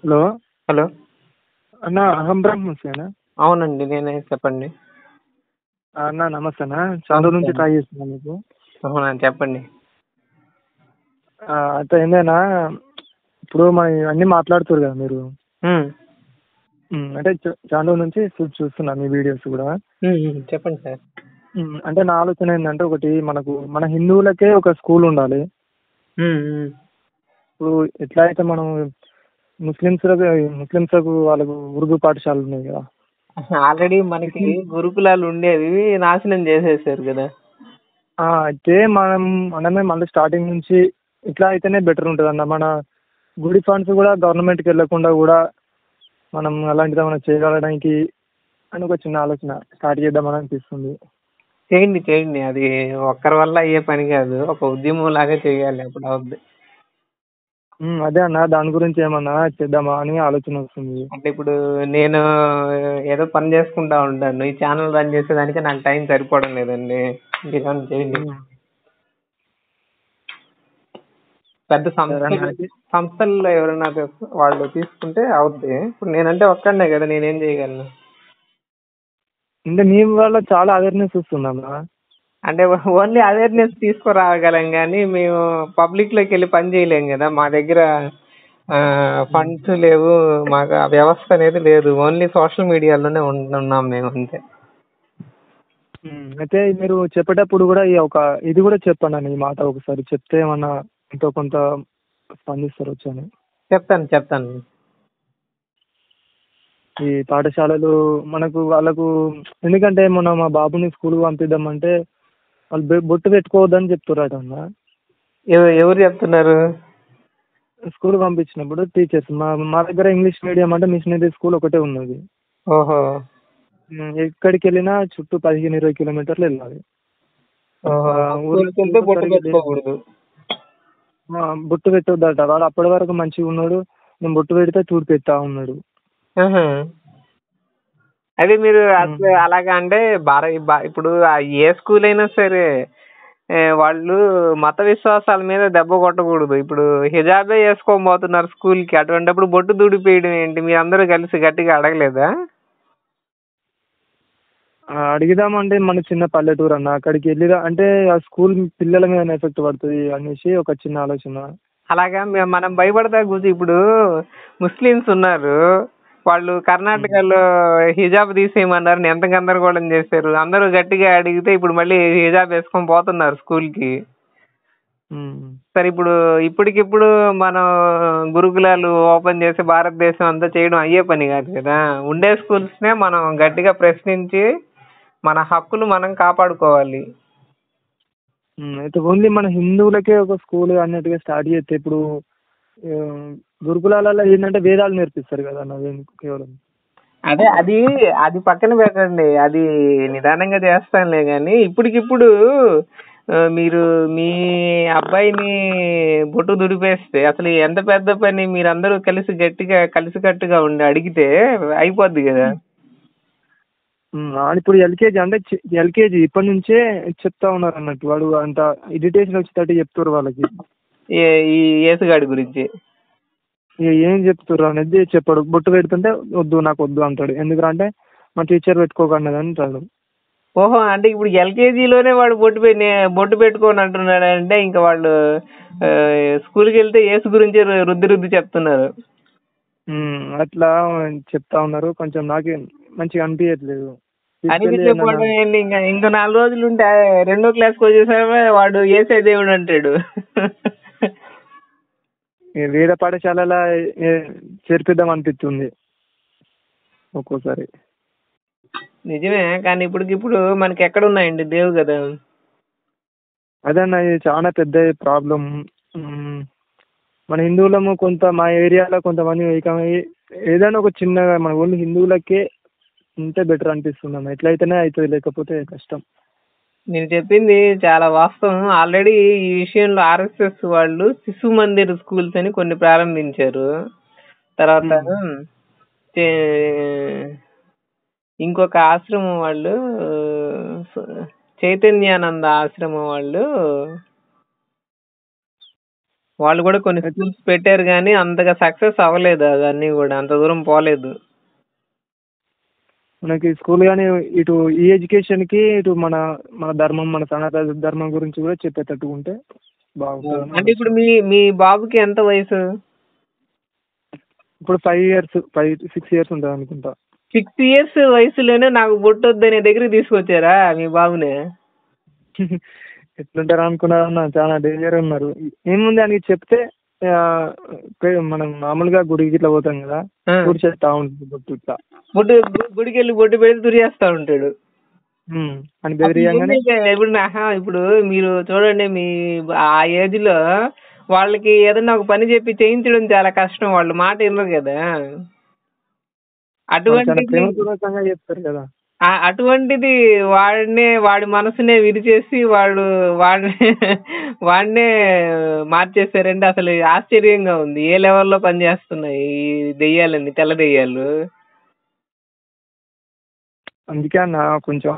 Hello hello అన్న అహం బ్రహ్మసేనా అవునండి నేనే చెప్పండి అన్న నమస్తే అన్న చాలా రోజుల నుంచి ట్రై చేస్తున్నాను మీకు అవునా చెప్పండి ఆ, అయితే ఏందన్నా ఇప్పుడు మన అన్నీ మాట్లాడుతారు కదా మీరు ఉమ్, ఉమ్, అంటే చ- చాలా రోజుల నుంచి చూ- చూస్తున్నా మీ వీడియోస్ కూడా ఉమ్, ఉమ్, చెప్పండి సార్ ఉమ్, అంటే నా ఆలోచన ఏంటంటే ఒకటి మనకు మన హిందువులకే ఒక స్కూల్ ఉండాలి ఉమ్, ఉమ్, ఇప్పుడు ఎట్లా అయితే మనం ముస్లిమ్స్ ముస్లిమ్స్లకు వాళ్ళకు ఉర్దూ పాఠశాలలు ఉన్నాయి కదా ఆల్రెడీ మనకి గురుకులాలు ఉండేవి నాశనం చేసేసారు కదా ఆ, అయితే మనం మనమే మళ్ళీ స్టార్టింగ్ నుంచి ఇట్లా అయితేనే బెటర్ ఉంటుంది అన్న మన గుడి ఫండ్స్ కూడా గవర్నమెంట్కి వెళ్ళకుండా కూడా మనం అలాంటిది ఏమైనా చేయగలడానికి అని ఒక చిన్న ఆలోచన స్టార్ట్ చేద్దామని అనిపిస్తుంది చేయండి చేయండి అది ఒక్కరి వల్ల అయ్యే పని కాదు ఒక ఉద్యమం లాగా చేయాలి అప్పుడు అవుద్ది ఉమ్, అదే అన్న దాని గురించి ఏమన్నా చేద్దామా అని ఆలోచన వస్తుంది అంటే ఇప్పుడు నేను ఏదో పని చేసుకుంటా ఉంటాను ఈ ఛానల్ రన్ చేసేదానికి నాకు టైం సరిపోవడం లేదండి మీరేమన్నా చేయండి ఉమ్, పెద్ద సరే అన్న. సంస్థలు సంస్థల్లో ఎవరైనా తెస్- వాళ్ళు తీసుకుంటే అవుద్ది ఇప్పుడు నేనంటే ఒక్కడనే కదా నేనేం చేయగలను అంటే మీ వల్ల చాలా అవేర్నెస్ వస్తుందన్న అంటే ఓన్లీ అవేర్నెస్ తీసుకురాగలం కానీ మేము పబ్లిక్ లోకి వెళ్ళి పని చేయలేం కదా మా దగ్గర ఫండ్స్ లేవు మాకు ఆ వ్యవస్థ అనేది లేదు ఓన్లీ సోషల్ మీడియాలోనే ఉంటున్నాం మేము అంతే ఉమ్, అయితే మీరు చెప్పేటప్పుడు కూడా ఈ ఒక ఇది కూడా చెప్పండి అన్న ఈ మాట ఒకసారి చెప్తే ఏమన్నా ఎంతో కొంత స్పందిస్తారు వచ్చని చెప్తాను చెప్తాను ఈ పాఠశాలలు మనకు వాళ్ళకు ఎందుకంటే మొన్న మా బాబుని స్కూల్కి పంపిద్దామంటే వాళ్ళు బె- బొట్టు పెట్టుకోవద్దని చెప్తున్నారు అన్న ఎవ- ఎవరు చెప్తున్నారు స్కూల్ పంపించినప్పుడు టీచర్స్ మా మా దగ్గర ఇంగ్లీష్ మీడియం అంటే మిషనరీ స్కూల్ ఒకటే ఉన్నది ఓహో ఉమ్, ఎక్కడికి వెళ్ళినా చుట్టూ పదిహేను ఇరవై కిలోమీటర్లు వెళ్ళాలి ఓహో ఆ, ఊర్లో స్కూల్కి వెళ్తే బొట్టు సరిగ్గా పెట్టుకోకూడదు ఆ, బొట్టు పెట్టొద్దట వాడు అప్పటి వరకు మంచిగా ఉన్నాడు నేను బొట్టు పెడితే చూడు పెట్టా ఉన్నాడు ఆహా. అదే మీరు అసలు అలాగా అంటే భార బా- ఇప్పుడు ఆ ఏ స్కూల్ అయినా సరే ఏ, వాళ్ళు మత విశ్వాసాల మీద దెబ్బ కొట్టకూడదు ఇప్పుడు హిజాబే వేసుకోని పోతున్నారు స్కూల్ కి అటువంటిప్పుడు బొట్టు దూడిపోయడం ఏంటి మీ అందరూ కలిసి గట్టిగా అడగలేదా ఆ, అడిగిదామంటే మన చిన్న పల్లెటూరు అన్న అక్కడికి వెళ్ళి అంటే ఆ స్కూల్ పిల్లల మీద ఎఫెక్ట్ పడుతుంది అనేసి ఒక చిన్న ఆలోచన అలాగా మే- మనం భయపడతా కూర్చో ఇప్పుడు ముస్లిమ్స్ ఉన్నారు వాళ్ళు కర్ణాటకలో హిజాబ్ తీసేయమన్నారు ఎంత గందరగోళం చేశారు అందరూ గట్టిగా అడిగితే ఇప్పుడు మళ్ళీ హిజాబ్ వేసుకొని పోతున్నారు స్కూల్ కి ఉమ్. సరే ఇప్పుడు ఇప్పటికిప్పుడు మనం గురుకులాలు ఓపెన్ చేసి భారతదేశం అంతా చేయడం అయ్యే పని కాదు కదా ఉండే స్కూల్స్ నే మనం గట్టిగా ప్రశ్నించి మన హక్కులు మనం కాపాడుకోవాలి ఉమ్, అయితే ఓన్లీ మన హిందువులకే ఒక స్కూల్ అన్నట్టుగా స్టార్ట్ చేస్తే ఇప్పుడు ఆ, గురుకులాలలో ఏంటంటే వేదాలు నేర్పిస్తారు కదా అన్న కేవలం అదే అది అది పక్కన పెట్టండి అది నిదానంగా చేస్తానులే కానీ ఇప్పటికిప్పుడు ఆ, మీరు మీ అబ్బాయిని బొట్టు దుడిపేస్తే అసలు ఎంత పెద్ద పని మీరందరూ కలిసి గట్టిగా కలిసికట్టుగా ఉండి అడిగితే అయిపోద్ది కదా ఉమ్, వాడు ఇప్పుడు ఎల్కేజీ అంటే ఎల్కేజీ ఇప్పటి నుంచే చెప్తా ఉన్నారు అన్నట్టు వాడు అంత ఇరిటేషన్ వచ్చేటట్టు చెప్తారు వాళ్ళకి ఏ- ఈ యేసుగాడి గురించి ఇక ఏం చెప్తారు అనేది చెప్పాడు బొట్టు పెడుతుంటే వద్దు నాకు వద్దు అంటాడు ఎందుకంటే మా టీచర్ పెట్టుకోకన్నది అంటాడు ఓహో అంటే ఇప్పుడు ఎల్కేజీలోనే వాడు బొట్టు పెట్టి బొట్టు పెట్టుకొని అంటున్నాడు అంటే ఇంకా వాళ్ళు ఆ, స్కూల్కి వెళ్తే యేసు గురించి రు- రుద్ది రుద్ది చెప్తున్నారు ఉమ్, అట్లా చెప్తా ఉన్నారు కొంచెం నాకే మంచిగా అనిపించట్లేదు తీసుకెళ్ళి అనిపించకపోవడం ఏమన్నా- ఏంటి ఇంకా ఇంకో నాలుగు రోజులు ఉంటే రెండో క్లాస్కి వచ్చేసరికి వాడు ఏసే దేవుడు అంటాడు ఈ వేరే పాఠశాలలో ఏ- చేర్పిద్దాం అనిపిస్తుంది ఒక్కోసారి నిజమే కానీ ఇప్పటికిప్పుడు మనకి ఎక్కడ ఉన్నాయండి దేవు కదా అదే అన్న ఇది చాలా పెద్ద ప్రాబ్లం మన హిందువులము కొంత మా ఏరియాలో కొంతమంది ఏకమయ్యి ఏదైనా ఒక చిన్నగా మన ఓన్లీ హిందువులకే ఉంటే బెటర్ అనిపిస్తుంది అన్న ఎట్లయితేనే అవుతుంది లేకపోతే కష్టం నేను చెప్పింది చాలా వాస్తవం ఆల్రెడీ ఈ విషయంలో ఆర్ఎస్ఎస్ వాళ్ళు శిశు మందిర్ స్కూల్స్ అని కొన్ని ప్రారంభించారు తర్వాత చే- ఇంకొక ఆశ్రమం వాళ్ళు చైతన్యానంద ఆశ్రమం వాళ్ళు వాళ్ళు కూడా కొన్ని స్కూల్స్ పెట్టారు కానీ అంతగా సక్సెస్ అవ్వలేదు అవన్నీ కూడా అంత దూరం పోలేదు మనకి స్కూల్ కానీ ఇటు ఈ ఎడ్యుకేషన్కి ఇటు మన మన ధర్మం మన సనాతన ధర్మం గురించి కూడా చెప్పేటట్టు ఉంటే బాగుంటుంది అంటే ఇప్పుడు మీ మీ బాబుకి ఎంత వయసు ఇప్పుడు five years five six years ఉంటుంది అనుకుంటా సిక్స్ ఇయర్స్ వయసులోనే నాకు బొట్టొద్దనే దగ్గరికి తీసుకొచ్చారా మీ బాబుని ఎట్లుంటారు అనుకున్నారన్న చాలా డేంజర్ ఉన్నారు ఏముంది అని చెప్తే ఆ, పే- మనం మామూలుగా గుడికి ఇట్లా పోతాం కదా ఆ. గుడి చేస్తా ఉంటుంది బొట్టు ఇట్లా బొట్టు గు- గుడికి వెళ్ళి బొట్టు పెడితే తురియేస్తా ఉంటాడు ఉమ్, అని బెదిరియంగానే అప్పుడు ఏంటి? ఇప్పుడు ఆహా, ఇప్పుడు మీరు చూడండి మీ ఆ ఏజ్ లో వాళ్ళకి ఏదైనా ఒక పని చెప్పి చేయించడం చాలా కష్టం వాళ్ళు మాట వినరు కదా చాలా అటువంటిది ప్రేమపూర్వకంగా చెప్తారు కదా ఆ- అటువంటిది వాడినే వాడి మనసునే విరిచేసి వాడు వాడినే వాడినే మార్చేశారంటే అసలు ఆశ్చర్యంగా ఉంది ఏ లెవెల్లో పనిచేస్తున్నాయి ఈ దెయ్యాలన్నీ తెల్ల దెయ్యాలు అందుకే అన్న కొంచెం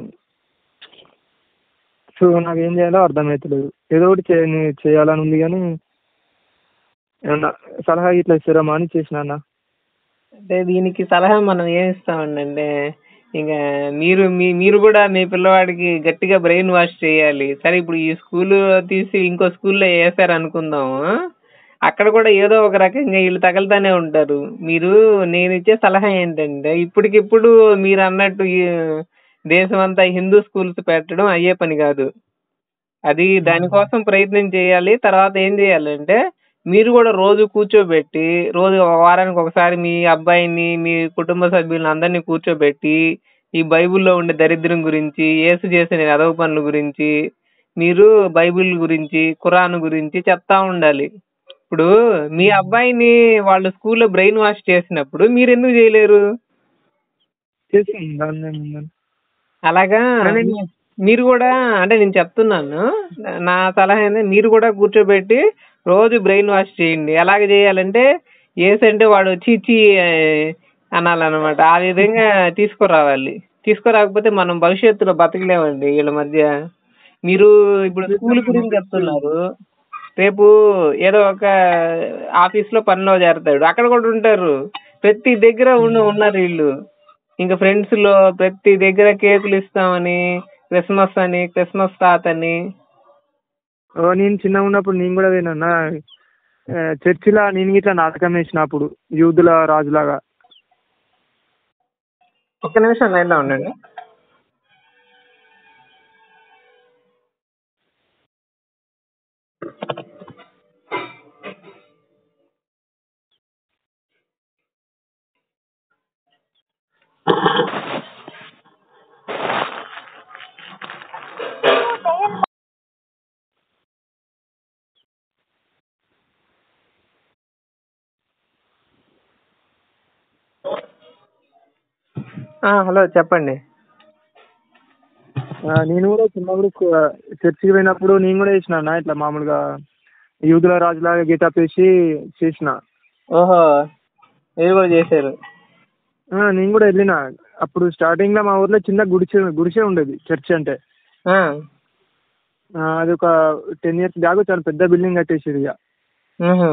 సో నాకు ఏం చేయాలో అర్థమవుతలేదు ఏదో ఒకటి చేయని చేయాలని ఉంది కానీ ఏమన్నా సలహా ఇట్లా ఇస్తారమ్మా అని చేసిన అన్న అంటే దీనికి సలహా మనం ఏం ఇస్తామండి అంటే ఇంకా మీరు మీ మీరు కూడా మీ పిల్లవాడికి గట్టిగా బ్రెయిన్ వాష్ చేయాలి సరే ఇప్పుడు ఈ స్కూల్ తీసి ఇంకో స్కూల్లో వేసారు అనుకుందాము అక్కడ కూడా ఏదో ఒక రకంగా వీళ్ళు తగలుతానే ఉంటారు మీరు నేను ఇచ్చే సలహా ఏంటంటే ఇప్పటికిప్పుడు మీరు అన్నట్టు ఈ దేశం అంతా హిందూ స్కూల్స్ పెట్టడం అయ్యే పని కాదు అది దానికోసం ప్రయత్నం చేయాలి తర్వాత ఏం చేయాలంటే మీరు కూడా రోజు కూర్చోబెట్టి రోజు ఒక వారానికి ఒకసారి మీ అబ్బాయిని మీ కుటుంబ సభ్యులను అందరినీ కూర్చోబెట్టి ఈ బైబిల్లో ఉండే దరిద్రం గురించి యేసు చేసిన ఎదవ పనుల గురించి మీరు బైబిల్ గురించి ఖురాన్ గురించి చెప్తా ఉండాలి ఇప్పుడు మీ అబ్బాయిని వాళ్ళు స్కూల్లో బ్రెయిన్ వాష్ చేసినప్పుడు మీరు ఎందుకు చేయలేరు చేస్తాను దాన్ని ఏముందని అలాగా కానీ- మీ- మీరు కూడా అంటే నేను చెప్తున్నాను నా సలహా ఏంటంటే మీరు కూడా కూర్చోబెట్టి రోజు బ్రెయిన్ వాష్ చేయండి ఎలాగ చేయాలంటే ఏస్ అంటే వాడు చీచి అనాలన్నమాట ఆ విధంగా తీసుకురావాలి తీసుకురాకపోతే మనం భవిష్యత్తులో బతకలేమండి వీళ్ళ మధ్య మీరు ఇప్పుడు స్కూల్ గురించి చెప్తున్నారు రేపు ఏదో ఒక ఆఫీస్ లో పనిలో చేరతాడు అక్కడ కూడా ఉంటారు ప్రతి దగ్గర ఉన్న ఉన్నారు వీళ్ళు ఇంకా ఫ్రెండ్స్ లో ప్రతి దగ్గర కేకులు ఇస్తామని క్రిస్మస్ అని క్రిస్మస్ తాత అని ఓ, నేను చిన్నగా ఉన్నప్పుడు నేను కూడా పోయినా చర్చిలో నేను ఇట్లా నాటకం వేసినప్పుడు యూదుల రాజులాగా ఒక్క నిమిషం లైన్ లో ఉండండి ఆ, హలో చెప్పండి ఆ, నేను కూడా చిన్నప్పుడు కు- చర్చికి పోయినప్పుడు నేను కూడా వేసిన అన్న ఇట్లా మామూలుగా యూదుల రాజులాగా గెటప్ వేసి చేసిన ఓహో మీరు కూడా చేశారు ఆ, నేను కూడా వెళ్ళిన అప్పుడు స్టార్టింగ్ లో మా ఊర్లో చిన్న గుడిసె గుడిసె ఉండేది చర్చ్ అంటే ఆ, ఆ, అది ఒక టెన్ ఇయర్స్ బ్యాక్ చాలా పెద్ద బిల్డింగ్ కట్టేసారు ఇక మ్హూ.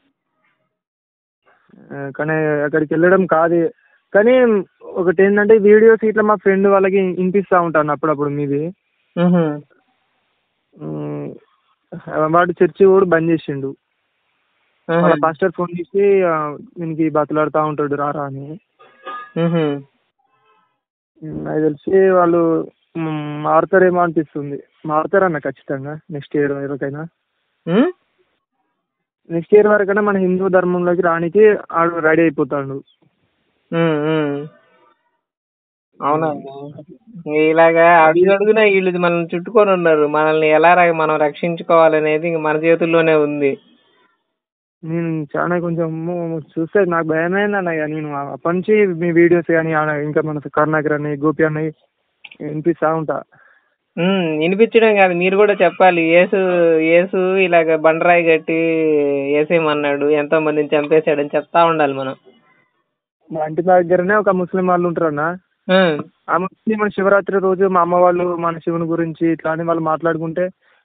ఆ, కానీ అక్కడికి వెళ్ళడం కాదు కానీ ఒకటి ఏంటంటే వీడియోస్ ఇట్లా మా ఫ్రెండ్ వాళ్ళకి వినిపిస్తూ ఉంటాను అప్పుడప్పుడు మీది మ్హూ. ఉమ్, వాడు చర్చి కూడా బంద్ చేసిండు మ్హూ. వాళ్ళ పాస్టర్ ఫోన్ చేసి ఆ, దీనికి బతులాడుతూ ఉంటాడు రారా అని మ్హూ. ఉమ్, నాకు తెలిసి వాళ్ళు ఉమ్, మారుతారేమో అనిపిస్తుంది మారుతారన్న ఖచ్చితంగా నెక్స్ట్ ఇయర్ వరకైనా మ్? నెక్స్ట్ ఇయర్ వరకైనా మన హిందూ ధర్మంలోకి రానికి ఆడు రెడీ అయిపోతాడు మ్, మ్. అవునండి ఇలాగా అడుగు అడుగునా వీళ్ళు మనల్ని చుట్టుకొని ఉన్నారు మనల్ని ఎలా ర- మనం రక్షించుకోవాలనేది ఇంక మన చేతుల్లోనే ఉంది నేను చాలా కొంచెం చూస్తే నాకు భయమైంది అన్నయ్య నేను అప్పటి నుంచి మీ వీడియోస్ కానీ ఇంకా మన కరుణాకర్ అని గోపి అన్నయ్య వినిపిస్తూ ఉంటా ఉమ్, వినిపించడం కాదు మీరు కూడా చెప్పాలి యేసు యేసు ఇలాగ బండరాయి కట్టి వేసేయమన్నాడు ఎంతో మందిని చంపేశాడని చెప్తా ఉండాలి మనం మా ఇంటి దగ్గరనే ఒక ముస్లిం వాళ్ళు ఉంటారన్న ఉమ్, ఆ ముస్లిం మన శివరాత్రి రోజు మా అమ్మ వాళ్ళు మన శివుని గురించి ఇట్లా అని వాళ్ళు మాట్లాడుకుంటే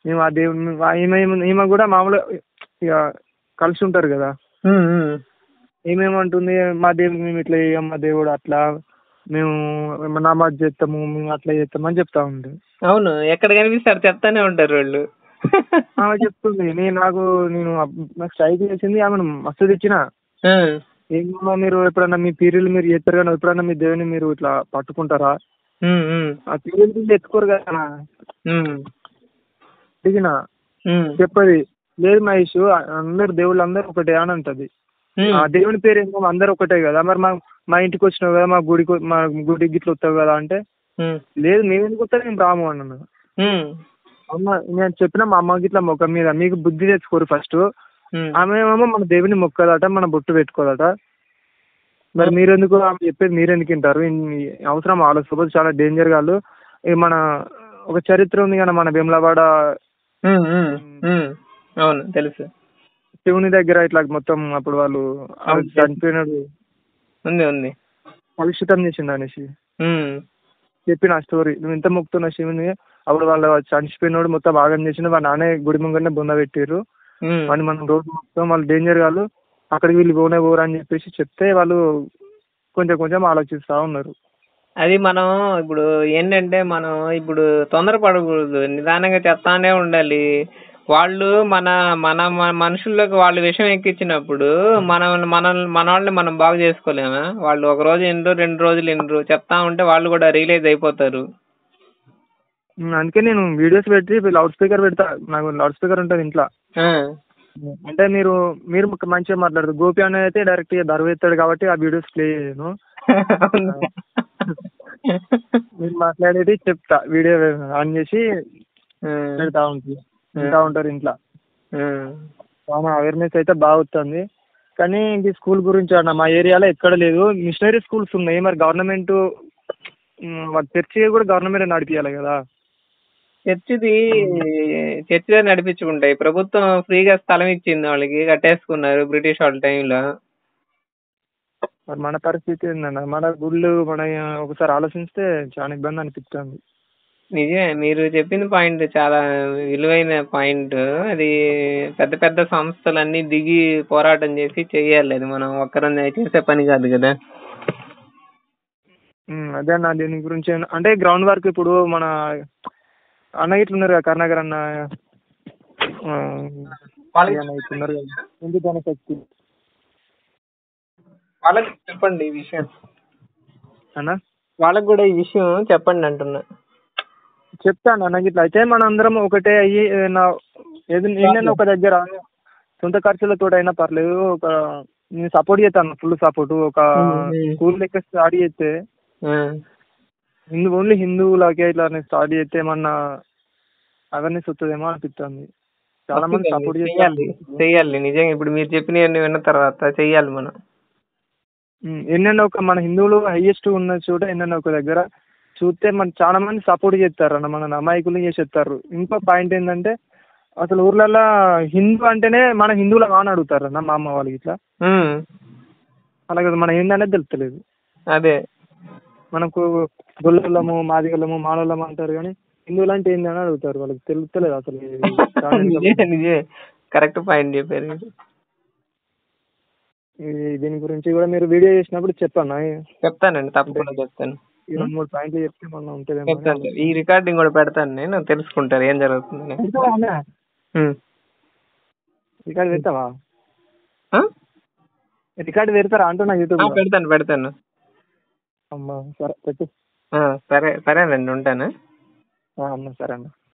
మేము ఆ దేవుని ఈమె ఈమె కూడా మామూలుగా ఇక కలిసి ఉంటారు కదా ఉమ్, ఉమ్. ఏమేమంటుంది మా దేవుడు మేము ఇట్లా చేయం మా దేవుడు అట్లా మేము నమాజ్ చేస్తాము మేము అట్లా చేస్తాము అని చెప్తా ఉంది అవును ఎక్కడ కనిపిస్తారు చెప్తానే ఉంటారు వాళ్ళు ఆమె చెప్తుంది నేను నాకు నేను అప్- నాకు స్ట్రైక్ చేసింది ఆమెను మస్తు తెచ్చిన ఆ, ఏమో మీరు ఎప్పుడన్నా మీ పీరియడ్లు మీరు చేస్తారు కానీ ఎప్పుడన్నా మీ దేవుని మీరు ఇట్లా పట్టుకుంటారా ఉమ్, ఉమ్, ఆ పీరియడ్ ఎత్తుకోరు కదా ఉమ్, దిగిన ఉమ్, చెప్పది లేదు మహేష్ అందరు దేవుళ్ళు అందరు ఒకటే అని అంటది ఉమ్. ఆ దేవుని పేరు ఏమో అందరు ఒకటే కదా మరి మా మా ఇంటికి వచ్చినావు కదా మా గుడికి మా గుడికి గిట్ల వస్తావు కదా అంటే ఉమ్, లేదు మేము ఎందుకు వస్తాం మేము రాము అన్నాను ఉమ్, అమ్మ నేను చెప్పిన మా అమ్మ గిట్ల మొక్క మీద మీకు బుద్ధి తెచ్చుకోరు ఫస్ట్ ఉమ్. ఆమె ఏమో మన దేవుని మొక్కదట మన బొట్టు పెట్టుకోదట మరి మీరెందుకు ఆమె చెప్పేది మీరెందుకు వింటారు ఇన్ని అవసరం ఆలోచించకపోతే చాలా డేంజర్ వాళ్ళు ఇక మన ఒక చరిత్ర ఉంది కదా మన వేములవాడ ఉమ్, ఉమ్, ఉమ్. అవును తెలుసు శివుని దగ్గర ఇట్లా మొత్తం అప్పుడు వాళ్ళు అవును. చనిపోయినాడు ఉంది ఉంది కలుషితం చేసిండు అనేసి ఉమ్, చెప్పిన ఆ స్టోరీ నువ్వు ఇంత మొక్కుతున్న శివుని అప్పుడు వాళ్ళు చనిపోయినోడు మొత్తం ఆగం చేసిండు వాళ్ళ నాన్నే గుడి ముంగనే బొంద పెట్టారు ఉమ్. వాడిని మనం రోజు మొత్తం వాళ్ళు డేంజర్ వాళ్ళు అక్కడికి వీళ్ళు పోనే పోరు అని చెప్పేసి చెప్తే వాళ్ళు కొంచెం కొంచెం ఆలోచిస్తూ ఉన్నారు అది మనం ఇప్పుడు ఏంటంటే మనం ఇప్పుడు తొందరపడకూడదు నిదానంగా చెప్తానే ఉండాలి వాళ్ళు మన మన మన మనుషుల్లోకి వాళ్ళు విషయం ఎక్కించినప్పుడు మనం మన మన వాళ్ళని మనం బాగు చేసుకోలేమా వాళ్ళు ఒక రోజు ఎన్నరు రెండు రోజులు ఎన్నరు చెప్తా ఉంటే వాళ్ళు కూడా రియలైజ్ అయిపోతారు ఉమ్, అందుకే నేను వీడియోస్ పెట్టి లౌడ్ స్పీకర్ పెడతా నాకు లౌడ్ స్పీకర్ ఉంటుంది ఇంట్లో ఆ. అంటే మీరు మీరు మంచిగా మాట్లాడతారు గోపి అన్న అయితే డైరెక్ట్ దరువు ఎత్తాడు కాబట్టి ఆ వీడియోస్ ప్లే చేయను మీరు మాట్లాడేది చెప్తా వీడియో ఆన్ చేసి పెడతా ఉంటుంది వింటా ఉంటారు ఇంట్లో ఉమ్. చాలా అవేర్నెస్ అయితే బాగా వస్తుంది కానీ ఇంక ఈ స్కూల్ గురించి అన్న మా ఏరియాలో ఎక్కడ లేదు మిషనరీ స్కూల్స్ ఉన్నాయి మరి గవర్నమెంట్ వాటి చర్చి కూడా గవర్నమెంట్ నడిపించాలి కదా చర్చిది చర్చిలో నడిపించుకుంటాయి ప్రభుత్వం ఫ్రీగా స్థలం ఇచ్చింది వాళ్ళకి కట్టేసుకున్నారు బ్రిటిష్ వాళ్ళ టైంలో మరి మన పరిస్థితి ఏందన్న మన గుళ్ళు మన ఒకసారి ఆలోచిస్తే చాలా ఇబ్బంది అనిపిస్తుంది నిజమే మీరు చెప్పిన పాయింట్ చాలా విలువైన పాయింట్ అది పెద్ద పెద్ద సంస్థలన్నీ దిగి పోరాటం చేసి చెయ్యాలి అది మనం ఒక్కరం చేసే పని కాదు కదా ఉమ్, అదే అన్న దీని గురించి ఏమన్నా- అంటే గ్రౌండ్ వర్క్ ఇప్పుడు మన అన్న ఇట్లా ఉన్నారు కదా కరుణాకర్ అన్న ఆ, వాళ్ళకి అన్న ఇట్లా ఉన్నారు కదా ఎందుకు జనశక్తి వాళ్ళకి చెప్పండి ఈ విషయం అన్న వాళ్ళకి కూడా ఈ విషయం చెప్పండి అంటున్నా చెప్తాను అన్న ఇట్లా అయితే మన అందరం ఒకటే అయ్యి ఏదైనా ఏది ఏంటన్నా ఒక దగ్గర సొంత ఖర్చులతో అయినా పర్లేదు ఒక నేను సపోర్ట్ చేస్తాను ఫుల్ సపోర్ట్ ఒక ఉమ్. స్కూల్ లెక్క స్టార్ట్ చేస్తే ఆ, హిందూ ఓన్లీ హిందువులకే ఇట్లా స్టార్ట్ చేస్తే ఏమన్నా అవేర్నెస్ వస్తుందేమో అనిపిస్తుంది చాలా మంది సపోర్ట్ చెయ్యాలి చేస్తారు చెయ్యాలి నిజంగా ఇప్పుడు మీరు చెప్పినవన్నీ విన్న తర్వాత చెయ్యాలి మనం ఉమ్, ఎన్నెన్నో ఒక మన హిందువులు హైయెస్ట్ ఉన్న చోట ఎన్నెన్నో ఒక దగ్గర చూస్తే మన చాలా మంది సపోర్ట్ చేస్తారు అన్న మన అమాయకులు చేసేస్తారు ఇంకో పాయింట్ ఏంటంటే అసలు ఊర్లలో హిందూ అంటేనే మన హిందువుల అని అడుగుతారు అన్న మా అమ్మ వాళ్ళకి ఇట్లా ఉమ్, అలాగే మన ఏందనేది తెలుస్తలేదు అదే మనకు గొల్లలము మాదిగలము మాలలము అంటారు కానీ హిందువులు అంటే ఏంది అని అడుగుతారు వాళ్ళకి తెలుస్తలేదు అసలు చాలా నిజమే నిజమే కరెక్ట్ పాయింట్ చెప్పారు మీరు ఈ- దీని గురించి కూడా మీరు వీడియో చేసినప్పుడు చెప్పన్నా చెప్తానండి తప్పకుండా చెప్తాను ఈ రెండు మూడు పాయింట్లు చెప్తే మనం ఉంటుందేమో అని చెప్తాను ఈ రికార్డింగ్ కూడా పెడతాను నేను తెలుసుకుంటారు ఏం జరుగుతుందని పెడతావా అన్న? ఉమ్. రికార్డ్ పెడతావా ఆ? రికార్డ్ పెడతారా అంటున్నా యూట్యూబ్ ఆ, పెడతాను పెడతాను అమ్మా సరే పెట్టు ఆ, సరే సరేనండి ఉంటాను ఆ, అన్న సరే అన్న